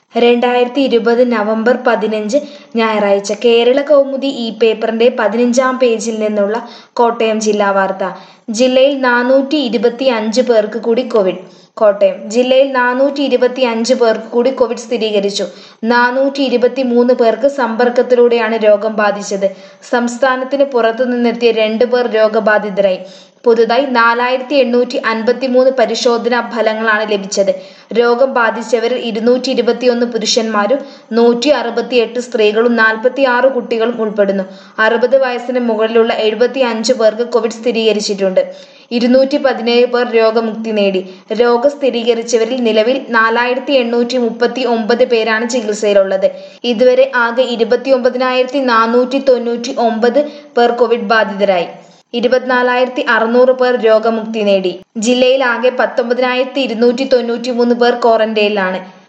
രണ്ടായിരത്തി ഇരുപത് നവംബർ പതിനഞ്ച് ഞായറാഴ്ച കേരള കൗമുദി ഈ പേപ്പറിന്റെ പതിനഞ്ചാം പേജിൽ നിന്നുള്ള കോട്ടയം ജില്ലാ വാർത്ത ജില്ലയിൽ നാനൂറ്റി ഇരുപത്തി അഞ്ച് പേർക്ക് കൂടി കോവിഡ് കോട്ടയം ജില്ലയിൽ നാനൂറ്റി ഇരുപത്തി അഞ്ച് പേർക്ക് കൂടി കോവിഡ് സ്ഥിരീകരിച്ചു നാനൂറ്റി ഇരുപത്തി മൂന്ന് പേർക്ക് സമ്പർക്കത്തിലൂടെയാണ് രോഗം ബാധിച്ചത് സംസ്ഥാനത്തിന് പുറത്തു നിന്നെത്തിയ രണ്ട് പേർ രോഗബാധിതരായി പുതുതായി നാലായിരത്തി എണ്ണൂറ്റി അൻപത്തി മൂന്ന് പരിശോധനാ ഫലങ്ങളാണ് ലഭിച്ചത് രോഗം ബാധിച്ചവരിൽ ഇരുന്നൂറ്റി ഇരുപത്തിയൊന്ന് പുരുഷന്മാരും നൂറ്റി അറുപത്തി എട്ട് സ്ത്രീകളും നാൽപ്പത്തി ആറ് കുട്ടികളും ഉൾപ്പെടുന്നു അറുപത് വയസ്സിന് മുകളിലുള്ള എഴുപത്തി അഞ്ച് പേർക്ക് കോവിഡ് സ്ഥിരീകരിച്ചിട്ടുണ്ട് ഇരുന്നൂറ്റി പതിനേഴ് പേർ രോഗമുക്തി നേടി രോഗം സ്ഥിരീകരിച്ചവരിൽ നിലവിൽ നാലായിരത്തി എണ്ണൂറ്റി മുപ്പത്തി ഒമ്പത് പേരാണ് ചികിത്സയിലുള്ളത് ഇതുവരെ ആകെ ഇരുപത്തി ഒമ്പതിനായിരത്തി നാനൂറ്റി തൊണ്ണൂറ്റി ഒമ്പത് പേർ കോവിഡ് ബാധിതരായി ഇരുപത്തിനാലായിരത്തി അറുന്നൂറ് പേർ രോഗമുക്തി നേടി ജില്ലയിൽ ആകെ പത്തൊമ്പതിനായിരത്തി ഇരുന്നൂറ്റി തൊണ്ണൂറ്റി മൂന്ന് പേർ ക്വാറന്റൈനിലാണ്